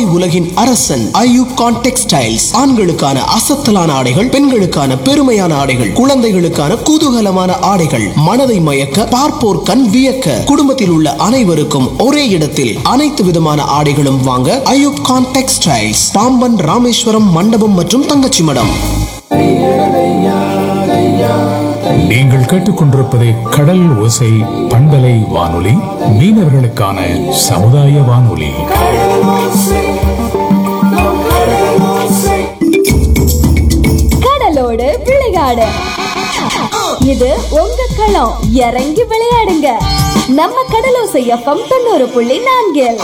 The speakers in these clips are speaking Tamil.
ஆடை உலகின் அரசன் ஐயூப் கான் டெக்ஸ்டைல்ஸ் ஆண்களுக்கான அசத்தலான ஆடைகள் பெண்களுக்கான பெருமையான ஆடைகள் குழந்தைகளுக்கான குதூகலமான ஆடைகள் மனதை மயக்க பார்ப்போர் கண் வியக்க குடும்பத்தில் உள்ள அனைவருக்கும் ஒரே இடத்தில் அனைத்து விதமான ஆடைகளும் வாங்க ஐயூப் கான் டெக்ஸ்டைல்ஸ் பாம்பன் ராமேஸ்வரம் மண்டபம் மற்றும் தங்கச்சி மடம் நீங்கள் கேட்டுக்கொண்டிருப்பது கடல் ஓசை பண்பலை வானொலி மீனவர்களுக்கான சமுதாய வானொலி கடலோடு விளையாடு இது உங்க களம் இறங்கி விளையாடுங்க நம்ம கடலோசை எஃப்எம் தொண்ணூறு புள்ளி நான்கில்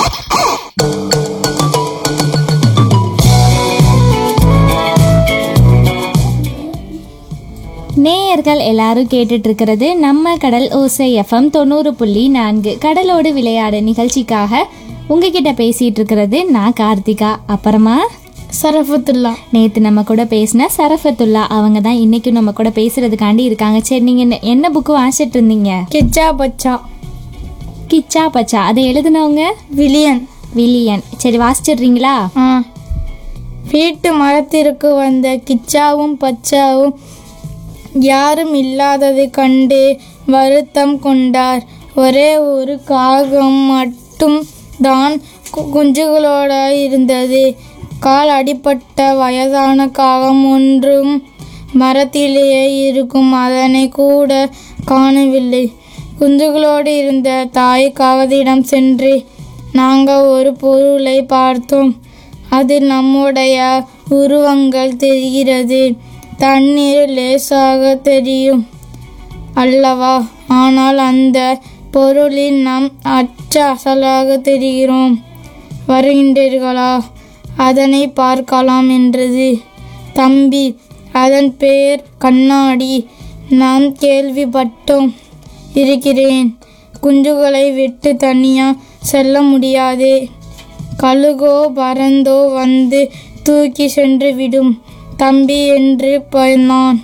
நேயர்கள் எல்லாரும் கேட்டுட்டு இருக்கிறது நம்ம கடல் ஓசை எஃப்எம் தொண்ணூறு புள்ளி நான்கு கடலோடு விளையாடு நிகழ்ச்சிக்காக உங்ககிட்ட பேசிட்டு இருக்கிறது நான் கார்த்திகா அப்புறமா சரஃபத்துல்லா நேற்று நம்ம கூட பேசின சரஃபத்துல்லா அவங்க தான் இன்னைக்கும் நம்ம கூட பேசுறதுக்காண்டி இருக்காங்க சரி நீங்க என்ன- என்ன புக்கு வாசிட்டு இருந்தீங்க கிச்சா பச்சா கிச்சா பச்சா அதை எழுதுனவங்க விலியன் வில்லியன் சரி வாசிச்சிடுறீங்களா ஆ வீட்டு மரத்திற்கு வந்த கிச்சாவும் பச்சாவும் யாரும் இல்லாததை கண்டு வருத்தம் கொண்டார் ஒரே ஒரு காகம் மட்டும் தான் கு- குஞ்சுகளோட இருந்தது கால் அடிபட்ட வயதான காகம் ஒன்றும் மரத்திலேயே இருக்கும் அதனை கூட காணவில்லை குஞ்சுகளோடு இருந்த தாய் காகத்திடம் சென்று நாங்கள் ஒரு பொருளை பார்த்தோம் அதில் நம்முடைய உருவங்கள் தெரிகிறது தண்ணீர் லேசாக தெரியும் அல்லவா ஆனால் அந்த பொருளில் நாம் அச்ச அசலாக தெரிகிறோம் வருகின்றீர்களா அதனை பார்க்கலாம் என்றது தம்பி அதன் பெயர் கண்ணாடி நாம் கேள்விப்பட்டோம் இருக்கிறேன் குஞ்சுகளை விட்டு தனியா செல்ல முடியாதே கழுகோ பறந்தோ வந்து தூக்கி சென்று விடும் தம்பி என்று பயந்தான்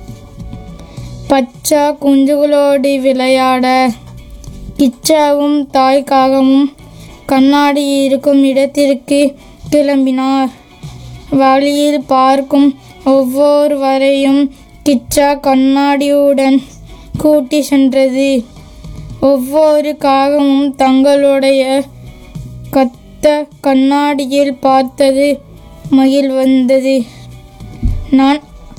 பச்சா குஞ்சுகளோடு விளையாட கிச்சாவும் தாய்க்காகவும் கண்ணாடி இருக்கும் இடத்திற்கு கிளம்பினார் வழியில் பார்க்கும் ஒவ்வொருவரையும் கிச்சா கண்ணாடியுடன் கூட்டி சென்றது ஒவ்வொரு காகமும் தங்களுடைய கத்த கண்ணாடியில் பார்த்தது மகிழ் வந்தது நான்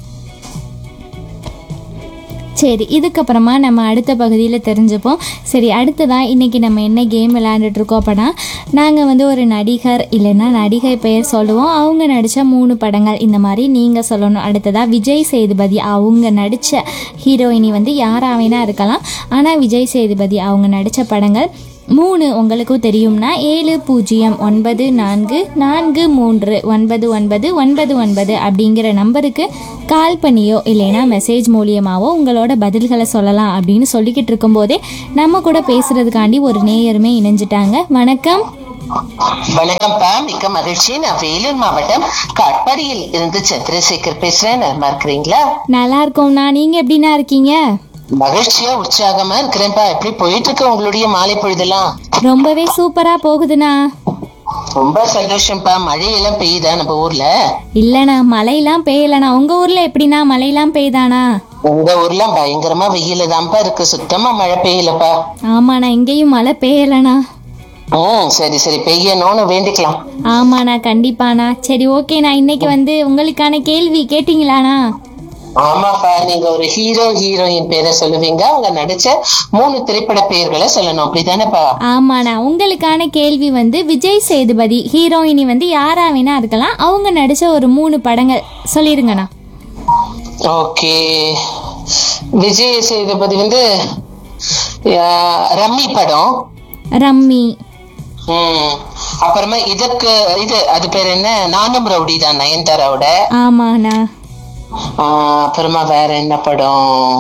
சரி இதுக்கப்புறமா நம்ம அடுத்த பகுதியில் தெரிஞ்சுப்போம் சரி அடுத்ததான் இன்றைக்கி நம்ம என்ன கேம் விளையாண்டுட்டு இருக்கோம் அப்படின்னா நாங்கள் வந்து ஒரு நடிகர் இல்லைன்னா நடிகை பெயர் சொல்லுவோம் அவங்க நடித்த மூணு படங்கள் இந்த மாதிரி நீங்கள் சொல்லணும் அடுத்ததாக விஜய் சேதுபதி அவங்க நடித்த ஹீரோயினி வந்து யாராக வேணா இருக்கலாம் ஆனால் விஜய் சேதுபதி அவங்க நடித்த படங்கள் மூணு உங்களுக்கும் தெரியும்னா ஏழு பூஜ்ஜியம் ஒன்பது நான்கு நான்கு மூன்று ஒன்பது ஒன்பது ஒன்பது ஒன்பது அப்படிங்கிற நம்பருக்கு கால் பண்ணியோ இல்லைன்னா மெசேஜ் மூலியமாவோ உங்களோட பதில்களை சொல்லலாம் அப்படின்னு சொல்லிக்கிட்டு இருக்கும்போதே நம்ம கூட பேசுறதுக்காண்டி ஒரு நேயருமே இணைஞ்சிட்டாங்க வணக்கம் வணக்கம் பா மிக்க மகிழ்ச்சி நான் வேலூர் மாவட்டம் காட்பாடியில் இருந்து சந்திரசேகர் பேசுறேன் நலமா இருக்கிறீங்களா நல்லா இருக்கோம்ண்ணா நீங்கள் எப்படிண்ணா இருக்கீங்க மகிழ்ச்சியா உற்சாகமா இருக்கிறேன்ப்பா எப்படி போயிட்டு இருக்கு உங்களுடைய மாலை பொழுதெல்லாம் ரொம்பவே சூப்பராக போகுதுண்ணா ரொம்ப சந்தோஷம்ப்பா மழையெல்லாம் பெய்யுதா நம்ம ஊர்ல இல்லைண்ணா மழையெல்லாம் பெய்யலண்ணா உங்கள் ஊரில் எப்படிண்ணா மழையெல்லாம் பெய்தானா உங்க ஊர்ல பயங்கரமா வெயில தான்ப்பா இருக்கு சுத்தமா மழை பெய்யலப்பா ஆமாண்ணா இங்கேயும் மழை பெய்யலண்ணா ம் சரி சரி பெய்யணும்னு வேண்டிக்கலாம் ஆமாண்ணா கண்டிப்பாண்ணா சரி ஓகேண்ணா இன்னைக்கு வந்து உங்களுக்கான கேள்வி கேட்டிங்களாண்ணா ஆமாப்பா நீங்க ஒரு ஹீரோ ஹீரோயின் பேரை சொல்லுவீங்க அவங்க நடிச்ச மூணு திரைப்பட பெயர்களை சொல்லணும் அப்படிதானேப்பா ஆமாண்ணா உங்களுக்கான கேள்வி வந்து விஜய் சேதுபதி ஹீரோயினி வந்து யாரா வேணா இருக்கலாம் அவங்க நடிச்ச ஒரு மூணு படங்கள் சொல்லிருங்கண்ணா ஓகே விஜய் சேதுபதி வந்து ஆஹ், ரம்மி படம் ரம்மி ம் அப்புறமா இதுக்கு இது அது பேர் என்ன நானும் ரவுடி தான் நயன்தாராவோட ஆமாண்ணா ஆஹ், அப்புறமா வேற என்ன படம்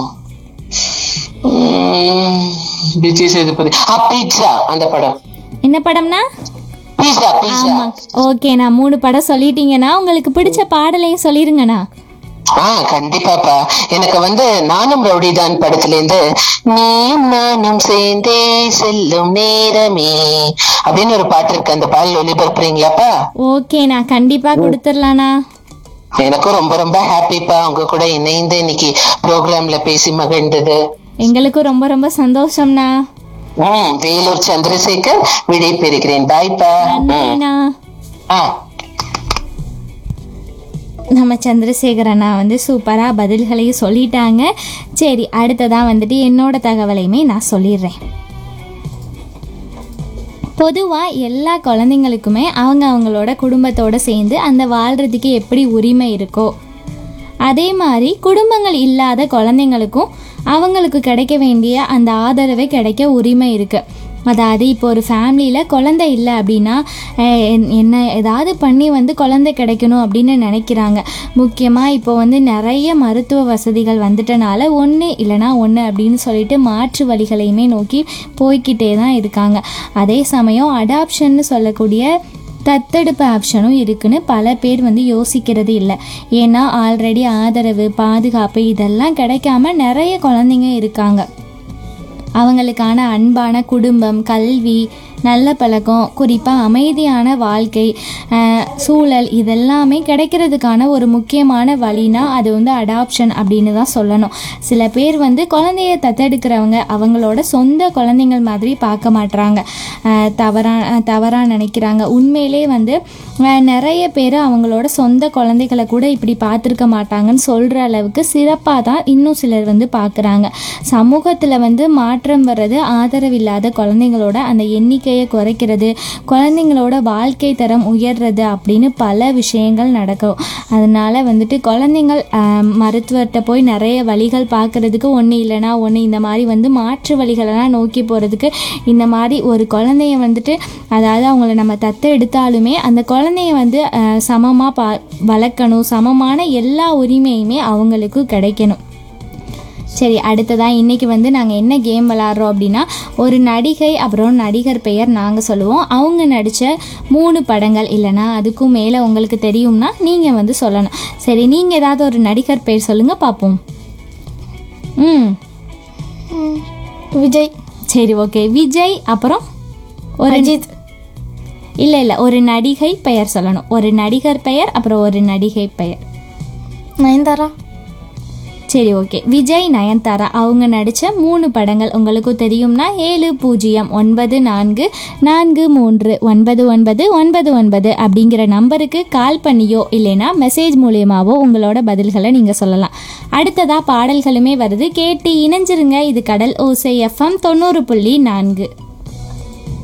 உம், விஜய் சேதுபதி ஆ பீட்சா அந்த படம் என்ன படம்னா பீட்சா பீட்சா ஆமா ஓகேண்ணா மூணு படம் சொல்லிட்டீங்கண்ணா உங்களுக்கு பிடிச்ச பாடலையும் சொல்லிருங்கண்ணா ஆ கண்டிப்பாப்பா எனக்கு வந்து நானும் ரவுடிதான் படத்துல இருந்து நீயும் நானும் சேர்ந்தே செல்லும் நேரமே அப்படின்னு ஒரு பாட்டு இருக்கு அந்த பாடல் ஒளிபரப்புறீங்களாப்பா ஓகே நான் கண்டிப்பாக கொடுத்துடலாண்ணா எனக்கும் ரொம்ப ரொம்ப ஹாப்பிப்பா உங்க கூட இணைந்து இன்னைக்கு ப்ரோக்ராம்ல பேசி மகிழ்ந்தது எங்களுக்கும் ரொம்ப ரொம்ப சந்தோஷம்ண்ணா ம் வேலூர் சந்திரசேகர் விடை பெறுகிறேன் பாய்ப்பா ம் நன்றிண்ணா ஆ நம்ம சந்திரசேகர் அண்ணா வந்து சூப்பராக பதில்களையும் சொல்லிட்டாங்க சரி அடுத்ததான் வந்துட்டு என்னோட தகவலையுமே நான் சொல்லிடுறேன் பொதுவாக எல்லா குழந்தைங்களுக்குமே அவங்க அவங்களோட குடும்பத்தோட சேர்ந்து அந்த வாழ்கிறதுக்கு எப்படி உரிமை இருக்கோ அதே மாதிரி குடும்பங்கள் இல்லாத குழந்தைங்களுக்கும் அவங்களுக்கு கிடைக்க வேண்டிய அந்த ஆதரவை கிடைக்க உரிமை இருக்குது அதாவது இப்போ ஒரு ஃபேமிலியில் குழந்தை இல்லை அப்படின்னா அஹ், என்- என்ன ஏதாவது பண்ணி வந்து குழந்தை கிடைக்கணும் அப்படின்னு நினைக்கிறாங்க முக்கியமாக இப்போ வந்து நிறைய மருத்துவ வசதிகள் வந்துட்டனால ஒன்று இல்லைனா ஒன்று அப்படின்னு சொல்லிட்டு மாற்று வழிகளையுமே நோக்கி போய்க்கிட்டே தான் இருக்காங்க அதே சமயம் அடாப்ஷன்னு சொல்லக்கூடிய தத்தெடுப்பு ஆப்ஷனும் இருக்குன்னு பல பேர் வந்து யோசிக்கிறது இல்லை ஏன்னா ஆல்ரெடி ஆதரவு பாதுகாப்பு இதெல்லாம் கிடைக்காம நிறைய குழந்தைங்க இருக்காங்க அவங்களுக்கான அன்பான குடும்பம் கல்வி நல்ல பழக்கம் குறிப்பாக அமைதியான வாழ்க்கை அஹ், சூழல் இதெல்லாமே கிடைக்கிறதுக்கான ஒரு முக்கியமான வழினா அது வந்து அடாப்ஷன் அப்படின்னு தான் சொல்லணும் சில பேர் வந்து குழந்தைய தத்தெடுக்கிறவங்க அவங்களோட சொந்த குழந்தைங்கள் மாதிரி பார்க்க மாட்றாங்க அஹ், தவறா அஹ், தவறா நினைக்கிறாங்க உண்மையிலே வந்து அஹ், நிறைய பேர் அவங்களோட சொந்த குழந்தைகளை கூட இப்படி பார்த்துருக்க மாட்டாங்கன்னு சொல்கிற அளவுக்கு சிறப்பாக தான் இன்னும் சிலர் வந்து பார்க்குறாங்க சமூகத்தில் வந்து மாற்றம் வர்றது ஆதரவில்லாத குழந்தைங்களோட அந்த எண்ணிக்கையை குறைக்கிறது குழந்தைங்களோட வாழ்க்கை தரம் உயர்றது அப்படின்னு பல விஷயங்கள் நடக்கும் அதனால வந்துட்டு குழந்தைங்கள் ஆஹ், மருத்துவர்கிட்ட போய் நிறைய வழிகள் பார்க்கறதுக்கு ஒன்று இல்லைனா ஒன்று இந்த மாதிரி வந்து மாற்று வழிகளெல்லாம் நோக்கி போகிறதுக்கு இந்த மாதிரி ஒரு குழந்தைய வந்துட்டு அதாவது அவங்கள நம்ம தத்து எடுத்தாலுமே அந்த குழந்தைய வந்து சமமாக பா வளர்க்கணும் சமமான எல்லா உரிமையுமே அவங்களுக்கு கிடைக்கணும் சரி அடுத்ததாக இன்றைக்கி வந்து நாங்கள் என்ன கேம் விளாட்றோம் அப்படின்னா ஒரு நடிகை அப்புறம் நடிகர் பெயர் நாங்கள் சொல்லுவோம் அவங்க நடித்த மூணு படங்கள் இல்லைனா அதுக்கும் மேலே உங்களுக்கு தெரியும்னா நீங்கள் வந்து சொல்லணும் சரி நீங்கள் ஏதாவது ஒரு நடிகர் பெயர் சொல்லுங்கள் பார்ப்போம் ம் விஜய் சரி ஓகே விஜய் அப்புறம் ஒரு அஜித் இல்லை இல்லை ஒரு நடிகை பெயர் சொல்லணும் ஒரு நடிகர் பெயர் அப்புறம் ஒரு நடிகை பெயர் நயன்தாரா சரி ஓகே விஜய் நயன்தாரா அவங்க நடித்த மூணு படங்கள் உங்களுக்கும் தெரியும்னா ஏழு பூஜ்ஜியம் ஒன்பது நான்கு நான்கு மூன்று ஒன்பது ஒன்பது ஒன்பது ஒன்பது அப்படிங்கிற நம்பருக்கு கால் பண்ணியோ இல்லைன்னா மெசேஜ் மூலியமாவோ உங்களோட பதில்களை நீங்கள் சொல்லலாம் அடுத்ததாக பாடல்களுமே வருது கேட்டு இணைஞ்சிருங்க இது கடல் ஓசை எஃப்எம் தொண்ணூறு புள்ளி நான்கு